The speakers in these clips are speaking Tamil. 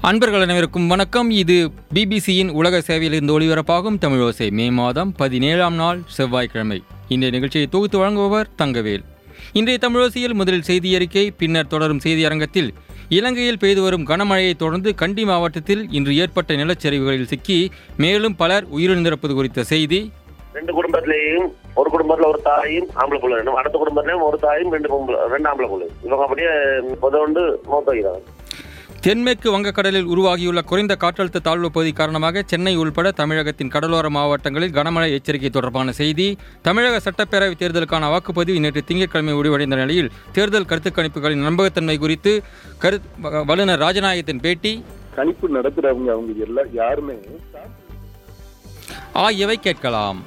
அன்பர்கள் அனைவருக்கும் வணக்கம் இது பிபிசியின் உலக சேவையிலிருந்து ஒளிபரப்பாகும் தமிழோசை மே மாதம் பதினேழாம் நாள் செவ்வாய்க்கிழமை இந்த நிகழ்ச்சியை தொகுத்து வழங்குபவர் தங்கவேல் இன்றைய தமிழோசையில் முதலில் செய்தி அறிக்கை பின்னர் தொடரும் செய்தி அரங்கத்தில் இலங்கையில் பெய்து வரும் கனமழையை தொடர்ந்து கண்டி மாவட்டத்தில் இன்று ஏற்பட்ட நிலச்சரிவுகளில் சிக்கி மேலும் பலர் உயிரிழந்திருப்பது குறித்த செய்தி ரெண்டு குடும்பத்திலேயும் ஒரு குடும்பத்துல ஒரு தாயும் ஆம்பளை புள்ள வேணும் அடுத்த குடும்பத்திலயும் ஒரு தாயும் ரெண்டு பொம்பளை ரெண்டு ஆம்பளை புள்ள இவங்க அப்படியே புதவண்டு மௌத்த வைக்கிறாங்க தென்மேற்கு வங்கக்கடலில் உருவாகியுள்ள குறைந்த காற்றழுத்த தாழ்வு பகுதி காரணமாக சென்னை உள்பட தமிழகத்தின் கடலோர மாவட்டங்களில் கனமழை எச்சரிக்கை தொடர்பான செய்தி தமிழக சட்டப்பேரவை தேர்தலுக்கான வாக்குப்பதிவு நேற்று திங்கட்கிழமை முடிவடைந்த நிலையில் தேர்தல் கருத்து கணிப்புகளின் நம்பகத்தன்மை குறித்து கரு வல்லுநர் ராஜநாயகத்தின் பேட்டி கணிப்பு நடத்துறவங்க அவங்க எல்லாம் யாருமே ஆகியவை கேட்கலாம்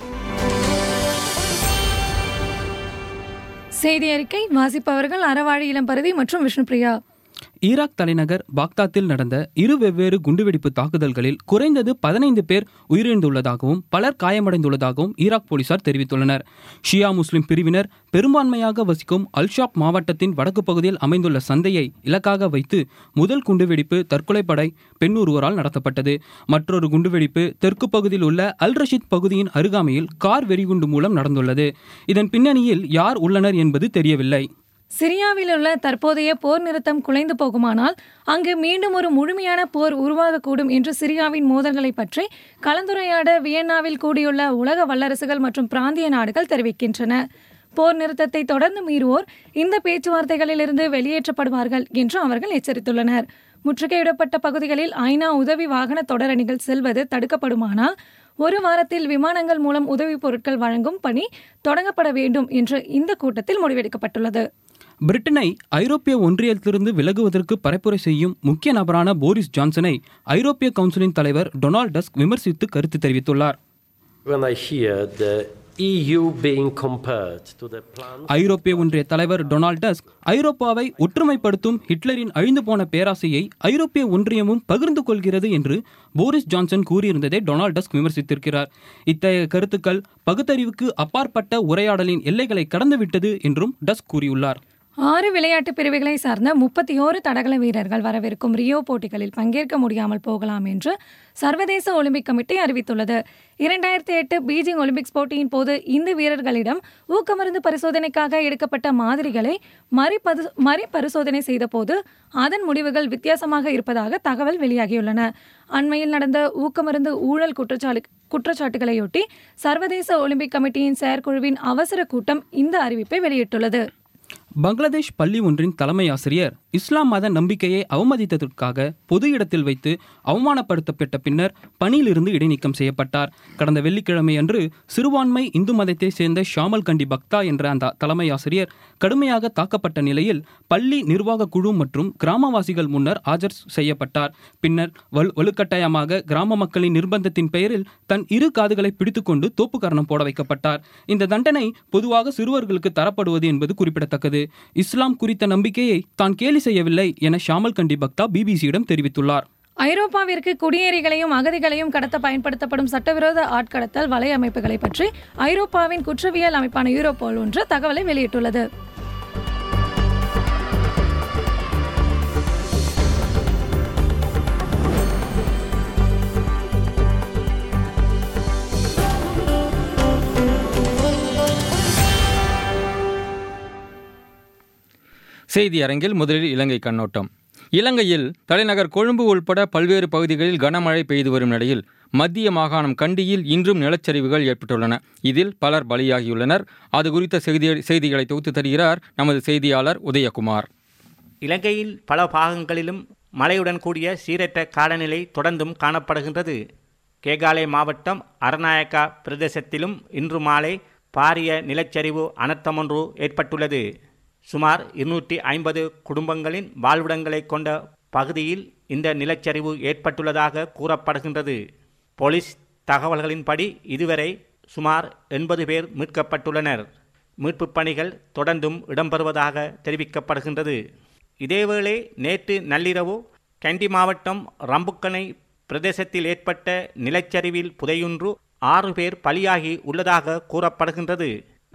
செய்தி அறிக்கை வாசிப்பவர்கள் அறவாழி இளம்பருதி மற்றும் விஷ்ணுபிரியா ஈராக் தலைநகர் பாக்தாத்தில் நடந்த இரு வெவ்வேறு குண்டுவெடிப்பு தாக்குதல்களில் குறைந்தது பதினைந்து பேர் உயிரிழந்துள்ளதாகவும் பலர் காயமடைந்துள்ளதாகவும் ஈராக் போலீசார் தெரிவித்துள்ளனர் ஷியா முஸ்லிம் பிரிவினர் பெரும்பான்மையாக வசிக்கும் அல்ஷாப் மாவட்டத்தின் வடக்கு பகுதியில் அமைந்துள்ள சந்தையை இலக்காக வைத்து முதல் குண்டுவெடிப்பு தற்கொலைப்படை பெண் ஒருவரால் நடத்தப்பட்டது மற்றொரு குண்டுவெடிப்பு தெற்கு பகுதியில் உள்ள அல் ரஷீத் பகுதியின் அருகாமையில் கார் வெடிகுண்டு மூலம் நடந்துள்ளது இதன் பின்னணியில் யார் உள்ளனர் என்பது தெரியவில்லை சிரியாவில் உள்ள தற்போதைய போர் நிறுத்தம் குலைந்து போகுமானால் அங்கு மீண்டும் ஒரு முழுமையான போர் உருவாகக்கூடும் என்று சிரியாவின் மோதல்களை பற்றி கலந்துரையாட வியன்னாவில் கூடியுள்ள உலக வல்லரசுகள் மற்றும் பிராந்திய நாடுகள் தெரிவிக்கின்றன போர் நிறுத்தத்தை தொடர்ந்து மீறுவோர் இந்த பேச்சுவார்த்தைகளிலிருந்து வெளியேற்றப்படுவார்கள் என்று அவர்கள் எச்சரித்துள்ளனர் முற்றுகையிடப்பட்ட பகுதிகளில் ஐநா உதவி வாகன தொடரணிகள் செல்வது தடுக்கப்படுமானால் ஒரு வாரத்தில் விமானங்கள் மூலம் உதவிப் பொருட்கள் வழங்கும் பணி தொடங்கப்பட வேண்டும் என்று இந்த கூட்டத்தில் முடிவெடுக்கப்பட்டுள்ளது பிரிட்டனை ஐரோப்பிய ஒன்றியத்திலிருந்து விலகுவதற்கு பரப்புரை செய்யும் முக்கிய நபரான போரிஸ் ஜான்சனை ஐரோப்பிய கவுன்சிலின் தலைவர் டொனால்ட் டஸ்க் விமர்சித்து கருத்து தெரிவித்துள்ளார் When I hear the EU being compared to the plan ஐரோப்பிய ஒன்றிய தலைவர் டொனால்ட் டஸ்க் ஐரோப்பாவை ஒற்றுமைப்படுத்தும் ஹிட்லரின் அழிந்து போன பேராசையை ஐரோப்பிய ஒன்றியமும் பகிர்ந்து கொள்கிறது என்று போரிஸ் ஜான்சன் கூறியிருந்ததை டொனால்ட் டஸ்க் விமர்சித்திருக்கிறார் இத்தகைய கருத்துக்கள் பகுத்தறிவுக்கு அப்பாற்பட்ட உரையாடலின் எல்லைகளை கடந்துவிட்டது என்றும் டஸ்க் கூறியுள்ளார் ஆறு விளையாட்டு பிரிவுகளை சார்ந்த முப்பத்தி ஓரு தடகள வீரர்கள் வரவிருக்கும் ரியோ போட்டிகளில் பங்கேற்க முடியாமல் போகலாம் என்று சர்வதேச ஒலிம்பிக் கமிட்டி அறிவித்துள்ளது இரண்டாயிரத்தி எட்டு பீஜிங் ஒலிம்பிக்ஸ் போட்டியின் போது இந்த வீரர்களிடம் ஊக்கமருந்து பரிசோதனைக்காக எடுக்கப்பட்ட மாதிரிகளை மறுபது மறுபரிசோதனை செய்தபோது அதன் முடிவுகள் வித்தியாசமாக இருப்பதாக தகவல் வெளியாகியுள்ளன அண்மையில் நடந்த ஊக்கமருந்து ஊழல் குற்றச்சாட்டு குற்றச்சாட்டுகளையொட்டி சர்வதேச ஒலிம்பிக் கமிட்டியின் செயற்குழுவின் அவசர கூட்டம் இந்த அறிவிப்பை வெளியிட்டுள்ளது பங்களாதேஷ் பள்ளி ஒன்றின் தலைமை ஆசிரியர் இஸ்லாம் மத நம்பிக்கையை அவமதித்ததற்காக பொது இடத்தில் வைத்து அவமானப்படுத்தப்பட்ட பின்னர் பணியிலிருந்து இடைநீக்கம் செய்யப்பட்டார் கடந்த வெள்ளிக்கிழமை அன்று சிறுபான்மை இந்து மதத்தை சேர்ந்த ஷாமல் கண்டி பக்தா என்ற அந்த தலைமை ஆசிரியர் கடுமையாக தாக்கப்பட்ட நிலையில் பள்ளி நிர்வாக குழு மற்றும் கிராமவாசிகள் முன்னர் ஆஜர் செய்யப்பட்டார் பின்னர் வலு வலுக்கட்டாயமாக கிராம மக்களின் நிர்பந்தத்தின் பெயரில் தன் இரு காதுகளை பிடித்துக்கொண்டு தோப்புக்கரணம் போட வைக்கப்பட்டார் இந்த தண்டனை பொதுவாக சிறுவர்களுக்கு தரப்படுவது என்பது குறிப்பிடத்தக்கது இஸ்லாம் குறித்த நம்பிக்கையை தான் கேலி செய்யவில்லை என ஷாமல் கண்டி பக்தா பிபிசியிடம் தெரிவித்துள்ளார் ஐரோப்பாவிற்கு குடியேறிகளையும் அகதிகளையும் கடத்த பயன்படுத்தப்படும் சட்டவிரோத ஆட்கடத்தல் வலை அமைப்புகளை பற்றி ஐரோப்பாவின் குற்றவியல் அமைப்பான யூரோபோல் ஒன்று தகவலை வெளியிட்டுள்ளது செய்தி அரங்கில் முதலில் இலங்கை கண்ணோட்டம் இலங்கையில் தலைநகர் கொழும்பு உள்பட பல்வேறு பகுதிகளில் கனமழை பெய்து வரும் நிலையில் மத்திய மாகாணம் கண்டியில் இன்றும் நிலச்சரிவுகள் ஏற்பட்டுள்ளன இதில் பலர் பலியாகியுள்ளனர் அது குறித்த செய்தி செய்திகளை தொகுத்து தருகிறார் நமது செய்தியாளர் உதயகுமார் இலங்கையில் பல பாகங்களிலும் மழையுடன் கூடிய சீரற்ற காலநிலை தொடர்ந்தும் காணப்படுகின்றது கேகாலே மாவட்டம் அரநாயக்கா பிரதேசத்திலும் இன்று மாலை பாரிய நிலச்சரிவு அனர்த்தமொன்று ஏற்பட்டுள்ளது சுமார் இருநூற்றி ஐம்பது குடும்பங்களின் வாழ்விடங்களை கொண்ட பகுதியில் இந்த நிலச்சரிவு ஏற்பட்டுள்ளதாக கூறப்படுகின்றது போலீஸ் தகவல்களின்படி இதுவரை சுமார் எண்பது பேர் மீட்கப்பட்டுள்ளனர் மீட்புப் பணிகள் தொடர்ந்தும் இடம்பெறுவதாக தெரிவிக்கப்படுகின்றது இதேவேளை நேற்று நள்ளிரவு கண்டி மாவட்டம் ரம்புக்கனை பிரதேசத்தில் ஏற்பட்ட நிலச்சரிவில் புதையுன்று ஆறு பேர் பலியாகி உள்ளதாக கூறப்படுகின்றது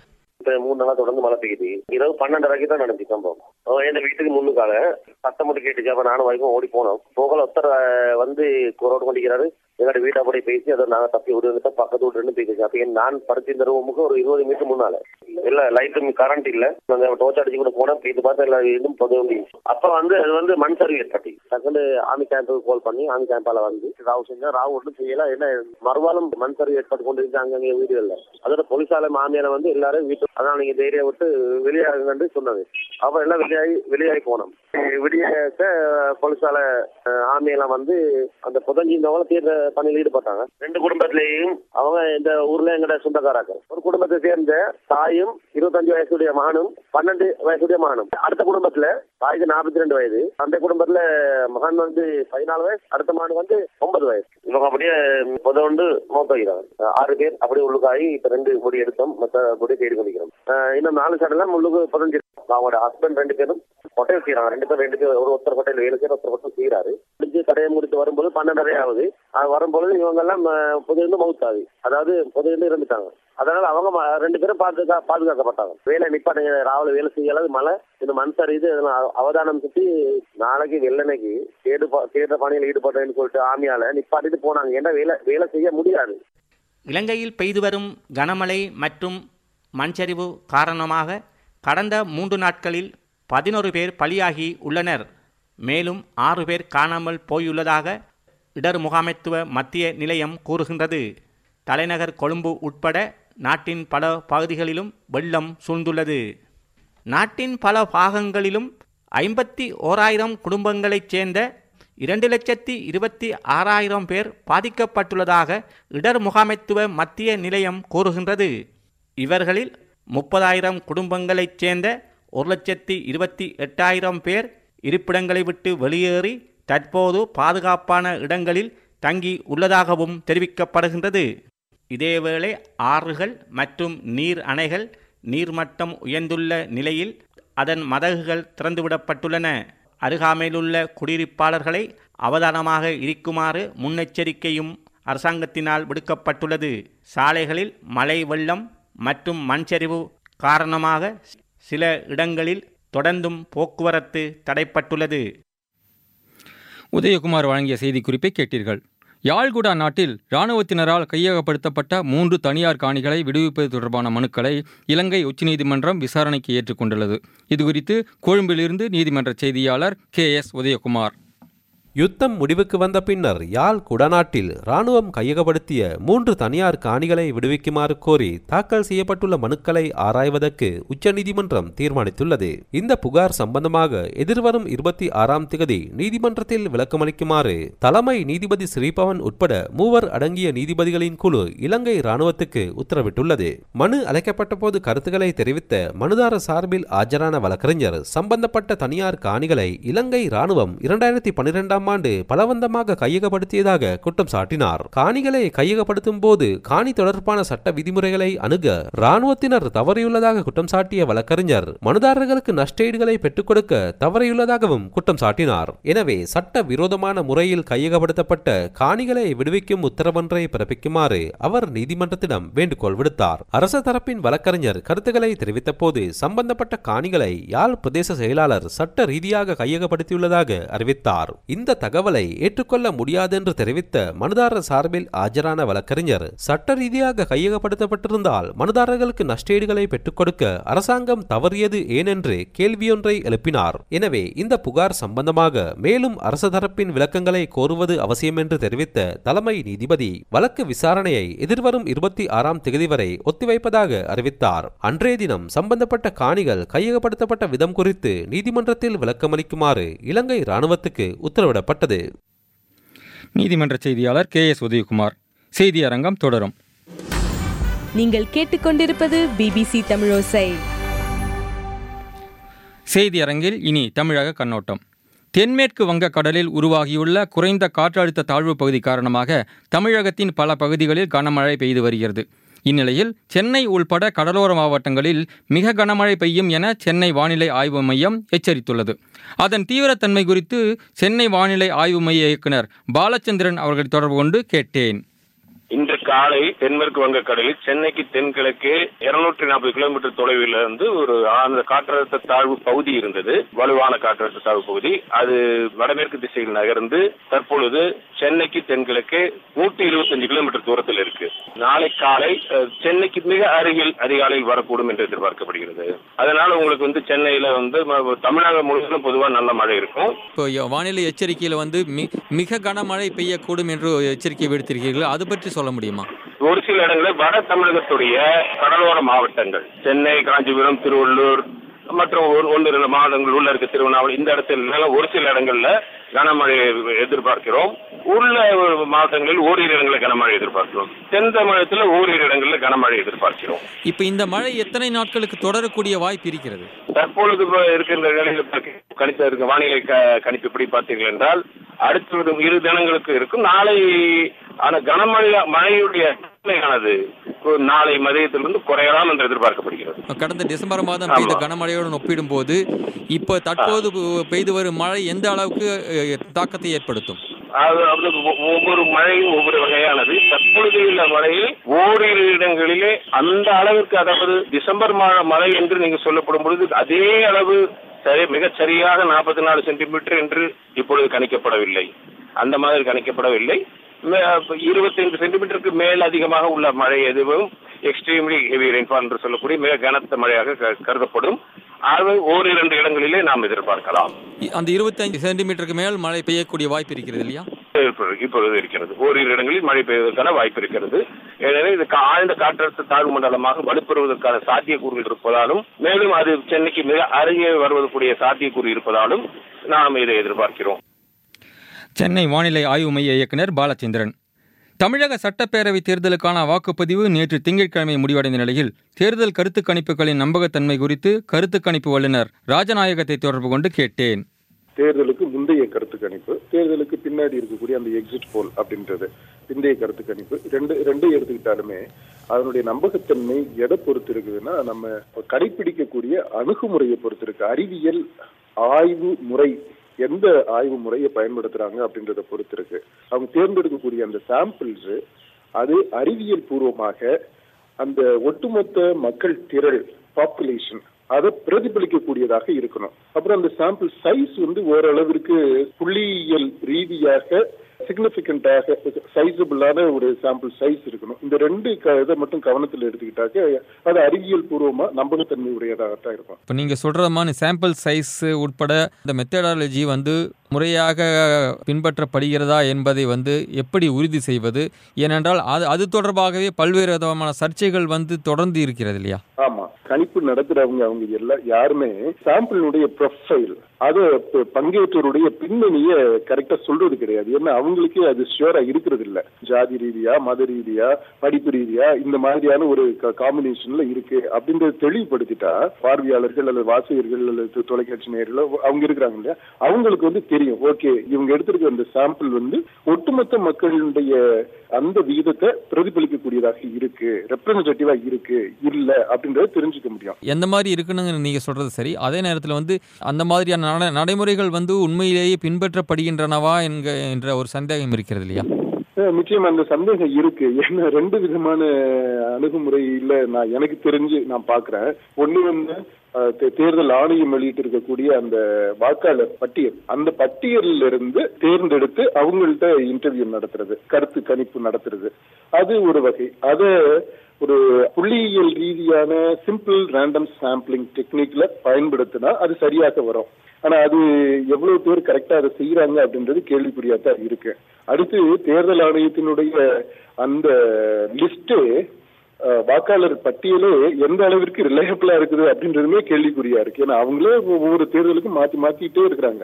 இப்ப மூணு நாளா தொடர்ந்து மழை பெய்யுது இரவு பன்னெண்டு வரைக்கும் தான் நடந்துச்சு சம்பவம் அவன் என் வீட்டுக்கு முன்னுக்கால சத்தம் மட்டும் கேட்டுச்சு அப்ப நானும் வைக்கும் ஓடி போனோம் போகல ஒருத்தர் அஹ், வந்து ரோடு கொண்டிருக்கிறாரு எங்களோட வீட்டை அப்படி பேசி அதை நாங்க தப்பி விடுறது பக்கத்து வீட்டு பேசி அப்ப என் நான் படுத்திருந்த ரூமுக்கு ஒரு இருபது மீட்டர் முன்னால இல்ல லைட்டும் கரண்ட் இல்ல நாங்க டோர்ச் அடிச்சு கூட போனோம் பேசி பார்த்து எல்லாம் இதுவும் புதவி அப்ப வந்து அது வந்து மண் சரிவு ஏற்பட்டு டக்குன்னு ஆர்மி கேம்புக்கு கால் பண்ணி ஆர்மி கேம்பால வந்து ராவ் செஞ்சா ராவ் ஒன்றும் செய்யல என்ன மறுவாலும் மண் சரிவு ஏற்பட்டு கொண்டு இருந்து அங்கங்கே வீடு இல்ல அதோட போலீசால மாமியார வந்து எல்லாரும் வீட்டு அதான் நீங்க தைரியம் விட்டு வெளியாகுங்கன்னு சொன்னது அப்ப எல்லாம் வெளியாகி வெளியாகி போனோம் விடியாக்க போலீசால ஆர்மியெல்லாம் வந்து அந்த புதஞ்சிருந்தவங்க தீர்ந்த பணியில் ஈடுபட்டாங்க ரெண்டு குடும்பத்திலேயும் அவங்க இந்த ஊர்ல எங்கட சொந்தக்காராங்க ஒரு குடும்பத்தை சேர்ந்த தாயும் இருபத்தஞ்சு வயசுடைய மகனும் பன்னெண்டு வயசுடைய மகனும் அடுத்த குடும்பத்துல தாய்க்கு நாற்பத்தி ரெண்டு வயது அந்த குடும்பத்துல மகன் வந்து பதினாலு வயசு அடுத்த மகன் வந்து ஒன்பது வயசு இவங்க அப்படியே புத உண்டு மௌத்த வைக்கிறாங்க ஆறு பேர் அப்படியே உள்ளுக்காகி இப்ப ரெண்டு முடி எடுத்தோம் மத்த முடி தேடி கொண்டிருக்கிறோம் அஹ் இன்னும் நாலு சடலாம் முள்ளுக்கு புதஞ்சு அவங்களோட ஹஸ்பண்ட் ரெண்டு பேரும் ஹோட்டல் செய்யறாங்க ரெண்டு பேரும் ரெண்டு பேர் ஒரு ஒருத்தர் ஹோட்டல் வேலை செய்யற ஒருத்தர் ஹோட்டல் செய்யறாரு முடிஞ்சு கடையை முடித்து வரும்போது பன்னெண்டரை ஆகுது அது வரும்பொழுது இவங்க எல்லாம் புதையிருந்து மவுத்தாது அதாவது புதையிருந்து இருந்துட்டாங்க அதனால அவங்க ம- ரெண்டு பேரும் பாதுகா பாதுகாக்கப்பட்டாங்க வேலை நிப்பாட்டுங்க ராவல வேலை செய்யலாது மழை இந்த மண் சரிது இதெல்லாம் அவ- அவதானம் சுத்தி நாளைக்கு வெள்ளனைக்கு தேடு ப- தேடுற பணியில் ஈடுபட்டேன்னு சொல்லிட்டு ஆமியால நிப்பாட்டிட்டு போனாங்க ஏன்னா வேலை வேலை செய்ய முடியாது இலங்கையில் பெய்து வரும் கனமழை மற்றும் மண்சரிவு காரணமாக கடந்த மூன்று நாட்களில் பதினோரு பேர் பலியாகி உள்ளனர் மேலும் ஆறு பேர் காணாமல் போயுள்ளதாக இடர் முகாமைத்துவ மத்திய நிலையம் கூறுகின்றது தலைநகர் கொழும்பு உட்பட நாட்டின் பல பகுதிகளிலும் வெள்ளம் சூழ்ந்துள்ளது நாட்டின் பல பாகங்களிலும் ஐம்பத்தி ஓராயிரம் குடும்பங்களைச் சேர்ந்த இரண்டு லட்சத்தி இருபத்தி ஆறாயிரம் பேர் பாதிக்கப்பட்டுள்ளதாக இடர் முகாமைத்துவ மத்திய நிலையம் கூறுகின்றது இவர்களில் முப்பதாயிரம் குடும்பங்களைச் சேர்ந்த ஒரு லட்சத்தி இருபத்தி எட்டாயிரம் பேர் இருப்பிடங்களை விட்டு வெளியேறி தற்போது பாதுகாப்பான இடங்களில் தங்கி உள்ளதாகவும் தெரிவிக்கப்படுகின்றது இதேவேளை ஆறுகள் மற்றும் நீர் அணைகள் நீர்மட்டம் உயர்ந்துள்ள நிலையில் அதன் மதகுகள் திறந்துவிடப்பட்டுள்ளன அருகாமையிலுள்ள குடியிருப்பாளர்களை அவதானமாக இருக்குமாறு முன்னெச்சரிக்கையும் அரசாங்கத்தினால் விடுக்கப்பட்டுள்ளது சாலைகளில் மழை வெள்ளம் மற்றும் மண்சரிவு காரணமாக சில இடங்களில் தொடர்ந்தும் போக்குவரத்து தடைப்பட்டுள்ளது உதயகுமார் வழங்கிய செய்திக்குறிப்பை கேட்டீர்கள் யாழ்குடா நாட்டில் இராணுவத்தினரால் கையகப்படுத்தப்பட்ட மூன்று தனியார் காணிகளை விடுவிப்பது தொடர்பான மனுக்களை இலங்கை உச்சநீதிமன்றம் விசாரணைக்கு ஏற்றுக்கொண்டுள்ளது இதுகுறித்து கொழும்பிலிருந்து நீதிமன்ற செய்தியாளர் கே எஸ் உதயகுமார் யுத்தம் முடிவுக்கு வந்த பின்னர் யாழ் குடநாட்டில் ராணுவம் கையகப்படுத்திய மூன்று தனியார் காணிகளை விடுவிக்குமாறு கோரி தாக்கல் செய்யப்பட்டுள்ள மனுக்களை ஆராய்வதற்கு உச்சநீதிமன்றம் தீர்மானித்துள்ளது இந்த புகார் சம்பந்தமாக எதிர்வரும் இருபத்தி ஆறாம் திகதி நீதிமன்றத்தில் விளக்கமளிக்குமாறு தலைமை நீதிபதி ஸ்ரீபவன் உட்பட மூவர் அடங்கிய நீதிபதிகளின் குழு இலங்கை ராணுவத்துக்கு உத்தரவிட்டுள்ளது மனு அழைக்கப்பட்ட போது கருத்துக்களை தெரிவித்த மனுதார சார்பில் ஆஜரான வழக்கறிஞர் சம்பந்தப்பட்ட தனியார் காணிகளை இலங்கை ராணுவம் இரண்டாயிரத்தி பனிரெண்டாம் ஆண்டு பலவந்தமாக கையகப்படுத்தியதாக குற்றம் சாட்டினார் காணிகளை கையகப்படுத்தும் போது காணி தொடர்பான சட்ட விதிமுறைகளை அணுக ராணுவத்தினர் தவறியுள்ளதாக குற்றம் சாட்டிய வழக்கறிஞர் மனுதாரர்களுக்கு நஷ்டஈடுகளை பெற்றுக் கொடுக்க தவறியுள்ளதாகவும் குற்றம் சாட்டினார் எனவே சட்ட விரோதமான முறையில் கையகப்படுத்தப்பட்ட காணிகளை விடுவிக்கும் உத்தரவொன்றை பிறப்பிக்குமாறு அவர் நீதிமன்றத்திடம் வேண்டுகோள் விடுத்தார் அரச தரப்பின் வழக்கறிஞர் கருத்துக்களை தெரிவித்த போது சம்பந்தப்பட்ட காணிகளை யாழ் பிரதேச செயலாளர் சட்ட ரீதியாக கையகப்படுத்தியுள்ளதாக அறிவித்தார் இந்த தகவலை ஏற்றுக்கொள்ள முடியாதென்று தெரிவித்த மனுதாரர் சார்பில் ஆஜரான வழக்கறிஞர் சட்ட ரீதியாக கையகப்படுத்தப்பட்டிருந்தால் மனுதாரர்களுக்கு நஷ்டஈடுகளை பெற்றுக் கொடுக்க அரசாங்கம் தவறியது ஏனென்று கேள்வியொன்றை எழுப்பினார் எனவே இந்த புகார் சம்பந்தமாக மேலும் அரச தரப்பின் விளக்கங்களை கோருவது அவசியம் என்று தெரிவித்த தலைமை நீதிபதி வழக்கு விசாரணையை எதிர்வரும் இருபத்தி ஆறாம் தேதி வரை ஒத்திவைப்பதாக அறிவித்தார் அன்றைய தினம் சம்பந்தப்பட்ட காணிகள் கையகப்படுத்தப்பட்ட விதம் குறித்து நீதிமன்றத்தில் விளக்கமளிக்குமாறு இலங்கை ராணுவத்துக்கு உத்தரவிடப்பட்டது நீதிமன்ற செய்தியாளர் கே எஸ் உதயகுமார் செய்தி அரங்கம் தொடரும் நீங்கள் கேட்டுக்கொண்டிருப்பது பிபிசி தமிழோசை செய்தி அரங்கில் இனி தமிழக கண்ணோட்டம் தென்மேற்கு வங்க கடலில் உருவாகியுள்ள குறைந்த காற்றழுத்த தாழ்வு பகுதி காரணமாக தமிழகத்தின் பல பகுதிகளில் கனமழை பெய்து வருகிறது இந்நிலையில் சென்னை உள்பட கடலோர மாவட்டங்களில் மிக கனமழை பெய்யும் என சென்னை வானிலை ஆய்வு மையம் எச்சரித்துள்ளது அதன் தீவிரத்தன்மை குறித்து சென்னை வானிலை ஆய்வு மைய இயக்குனர் பாலச்சந்திரன் அவர்களை தொடர்பு கொண்டு கேட்டேன் இன்று காலை தென்மேற்கு வங்கக்கடலில் சென்னைக்கு தென்கிழக்கே இருநூற்றி நாற்பது கிலோமீட்டர் தொலைவில் இருந்து ஒரு அந்த காற்றழுத்த தாழ்வு பகுதி இருந்தது வலுவான காற்றழுத்த தாழ்வு பகுதி அது வடமேற்கு திசையில் நகர்ந்து தற்பொழுது சென்னைக்கு தென்கிழக்கே நூற்றி இருபத்தஞ்சு கிலோமீட்டர் தூரத்தில் இருக்கு நாளை காலை அஹ், சென்னைக்கு மிக அருகில் அதிகாலையில் வரக்கூடும் என்று எதிர்பார்க்கப்படுகிறது அதனால உங்களுக்கு வந்து சென்னையில வந்து ம- தமிழகம் முழுவதும் பொதுவாக நல்ல மழை இருக்கும் இப்போ ய- வானிலை எச்சரிக்கையில் வந்து மி மிக கனமழை பெய்யக்கூடும் என்று எச்சரிக்கை விடுத்திருக்கிறீர்கள் அது பற்றி சொல்ல முடியுமா ஒரு சில இடங்களில் வட தமிழகத்துடைய கடலோர மாவட்டங்கள் சென்னை காஞ்சிபுரம் திருவள்ளூர் மற்றும் ஒரு ஒன்று ரெண்டு மாவட்டங்கள் உள்ள இருக்க திருவண்ணாமலை இந்த இடத்துல ஒரு சில இடங்கள்ல கனமழை எதிர்பார்க்கிறோம் உள்ள ஒரு மாவட்டங்களில் ஓரிரு இடங்களில் கனமழை எதிர்பார்க்கிறோம் தென் தமிழகத்தில் ஓரிரு இடங்களில் கனமழை எதிர்பார்க்கிறோம் இப்போ இந்த மழை எத்தனை நாட்களுக்கு தொடரக்கூடிய வாய்ப்பு இருக்கிறது தற்பொழுது இப்ப இருக்கின்ற நிலையில் கணித்த இருக்க வானிலை க- கணிப்பு எப்படி பார்த்தீர்கள் என்றால் அடுத்த ஒரு இரு தினங்களுக்கு இருக்கும் நாளை ஆன கனமழை மழையுடைய தன்மையானது ஒரு நாளை மதியத்திலிருந்து குறையலாம் என்று எதிர்பார்க்கப்படுகிறது கடந்த டிசம்பர் மாதம் பெய்த ஆமா. கனமழையுடன் ஒப்பிடும்போது இப்போ தற்போது பெய்து வரும் மழை எந்த அளவுக்கு அஹ், தாக்கத்தை ஏற்படுத்தும் அது அது ஒ- ஒவ்வொரு மழையும் ஒவ்வொரு வகையானது தற்பொழுது உள்ள மழையில் ஓரிரு இடங்களிலே அந்த அளவிற்கு அதாவது டிசம்பர் மாத மழை என்று நீங்க சொல்லப்படும் பொழுது அதே அளவு சரி மிகச் சரியாக நாற்பத்தி நாலு சென்டிமீட்டர் என்று இப்பொழுது கணிக்கப்படவில்லை அந்த மாதிரி கணிக்கப்படவில்லை இருபத்தைந்து சென்டிமீட்டருக்கு மேல் அதிகமாக உள்ள மழை எதுவும் எக்ஸ்ட்ரீம்லி ஹெவி ரெயின்ஃபால் என்று சொல்லக்கூடிய மிக கனத்த மழையாக க- கருதப்படும் ஆகவே ஓரிரண்டு இடங்களிலே நாம் எதிர்பார்க்கலாம் இ- அந்த இருபத்தஞ்சு சென்டிமீட்டருக்கு மேல் மழை பெய்யக்கூடிய வாய்ப்பு இருக்கிறது இல்லையா இப்பொழுது இப்பொழுது இருக்கிறது ஓரிரு இடங்களில் மழை பெய்வதற்கான வாய்ப்பு இருக்கிறது எனவே இது கா- ஆழ்ந்த காற்றழுத்த தாழ்வு மண்டலமாக வலுப்பெறுவதற்கான சாத்தியக்கூறுகள் இருப்பதாலும் மேலும் அது சென்னைக்கு மிக அருகே வருவதற்குரிய சாத்தியக்கூறு இருப்பதாலும் நாம் இதை எதிர்பார்க்கிறோம் சென்னை வானிலை ஆய்வு மைய இயக்குனர் பாலச்சந்திரன் தமிழக சட்டப்பேரவை தேர்தலுக்கான வாக்குப்பதிவு நேற்று திங்கட்கிழமை முடிவடைந்த நிலையில் தேர்தல் கருத்து கணிப்புகளின் நம்பகத்தன்மை குறித்து கருத்து கணிப்பு வல்லுநர் ராஜநாயகத்தை தொடர்பு கொண்டு கேட்டேன் தேர்தலுக்கு முந்தைய கருத்து கணிப்பு தேர்தலுக்கு பின்னாடி இருக்கக்கூடிய அந்த எக்ஸிட் போல் அப்படின்றது பிந்தைய கருத்து கணிப்பு ரெண்டு ரெண்டும் எடுத்துக்கிட்டாலுமே அதனுடைய நம்பகத்தன்மை எதை பொறுத்து இருக்குதுன்னா நம்ம கடைபிடிக்கக்கூடிய அணுகுமுறையை பொறுத்து இருக்கு அறிவியல் ஆய்வு முறை எந்த ஆய்வு முறையை பயன்படுத்துறாங்க அப்படின்றத பொறுத்து இருக்கு அவங்க தேர்ந்தெடுக்கக்கூடிய அந்த சாம்பிள்ஸ் அது அறிவியல் பூர்வமாக அந்த ஒட்டுமொத்த மக்கள் திரள் பாப்புலேஷன் அதை பிரதிபலிக்கக்கூடியதாக இருக்கணும் அப்புறம் அந்த சாம்பிள் சைஸ் வந்து ஓரளவிற்கு புள்ளியியல் ரீதியாக சிக்னிபிகண்டாக சைஸபிளான ஒரு சாம்பிள் சைஸ் இருக்கணும் இந்த ரெண்டு க- இதை மட்டும் கவனத்தில் எடுத்துக்கிட்டாக்க அது அறிவியல் பூர்வமா நம்பகத்தன்மை உடையதாகத்தான் இருக்கும் இப்போ நீங்கள் சொல்கிற மாதிரி சாம்பிள் சைஸ் உட்பட இந்த மெத்தடாலஜி வந்து முறையாக பின்பற்றப்படுகிறதா என்பதை வந்து எப்படி உறுதி செய்வது ஏனென்றால் அது அது தொடர்பாகவே பல்வேறு விதமான சர்ச்சைகள் வந்து தொடர்ந்து இருக்கிறது இல்லையா ஆமா கணிப்பு நடத்துறவங்க அவங்க எல்லாம் யாருமே சாம்பிளினுடைய ப்ரொஃபைல் அது ப- பங்கேற்றோருடைய பின்னணிய கரெக்டா சொல்றது கிடையாது ஏன்னா அவங்களுக்கே அது ஷியோரா இருக்கிறது இல்ல ஜாதி ரீதியா மத ரீதியா படிப்பு ரீதியா இந்த மாதிரியான ஒரு காம்பினேஷன்ல இருக்கு அப்படின்றத தெளிவுபடுத்திட்டா பார்வையாளர்கள் அல்லது வாசகர்கள் அல்லது தொ- தொலைக்காட்சி நேயர்கள் அவங்க இருக்கிறாங்க இல்லையா அவங்களுக்கு வந்து தெரியும் ஓகே இவங்க எடுத்திருக்க அந்த சாம்பிள் வந்து ஒட்டுமொத்த மக்களுடைய அந்த விகிதத்தை பிரதிபலிக்கக்கூடியதாக இருக்கு ரெப்ரசன்டேட்டிவா இருக்கு இல்ல அப்படின்றத தெரிஞ்சுக்க முடியும் எந்த மாதிரி இருக்குன்னு நீங்கள் சொல்கிறது சரி அதே நேரத்தில் வந்து அந்த மாதிரியான நட நடைமுறைகள் வந்து உண்மையிலேயே பின்பற்றப்படுகின்றனவா என்க என்ற ஒரு சந்தேகம் இருக்கிறது இல்லையா அஹ் நிச்சயமா அந்த சந்தேகம் இருக்கு ஏன்னா ரெண்டு விதமான அணுகுமுறையில நான் எனக்கு தெரிஞ்சு நான் பாக்குறேன் ஒண்ணு வந்து அஹ், தே- தேர்தல் ஆணையம் வெளியிட்டு இருக்கக்கூடிய அந்த வாக்காளர் பட்டியல் அந்த பட்டியலில் இருந்து தேர்ந்தெடுத்து அவங்கள்ட்ட இன்டர்வியூ நடத்துறது கருத்து கணிப்பு நடத்துறது அது ஒரு வகை அத ஒரு புள்ளியியல் ரீதியான சிம்பிள் ரேண்டம் சாம்பிளிங் டெக்னிக்ல பயன்படுத்தினா அது சரியாக வரும் ஆனா அது எவ்வளவு பேர் கரெக்டா அதை செய்யறாங்க அப்படின்றது கேள்விக்குறியா தான் இருக்கு அடுத்து தேர்தல் ஆணையத்தினுடைய அந்த லிஸ்டே வாக்காளர் பட்டியலே எந்த அளவிற்கு ரிலையபிளா இருக்குது அப்படின்றதுமே கேள்விக்குறியா இருக்கு ஏன்னா அவங்களே ஒவ்வொரு தேர்தலுக்கும் மாத்தி மாத்திட்டே இருக்கிறாங்க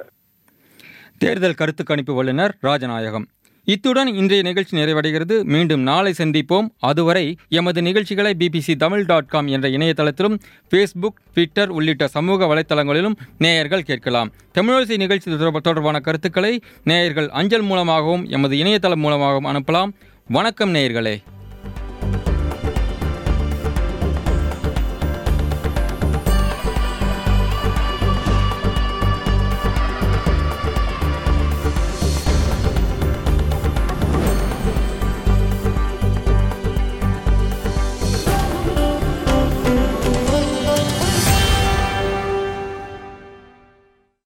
தேர்தல் கருத்து கணிப்பு வல்லுநர் ராஜநாயகம் இத்துடன் இன்றைய நிகழ்ச்சி நிறைவடைகிறது மீண்டும் நாளை சந்திப்போம் அதுவரை எமது நிகழ்ச்சிகளை பிபிசி தமிழ் டாட் காம் என்ற இணையதளத்திலும் ஃபேஸ்புக் ட்விட்டர் உள்ளிட்ட சமூக வலைத்தளங்களிலும் நேயர்கள் கேட்கலாம் தமிழோசை நிகழ்ச்சி தொடர்ப- தொடர்பான கருத்துக்களை நேயர்கள் அஞ்சல் மூலமாகவும் எமது இணையதளம் மூலமாகவும் அனுப்பலாம் வணக்கம் நேயர்களே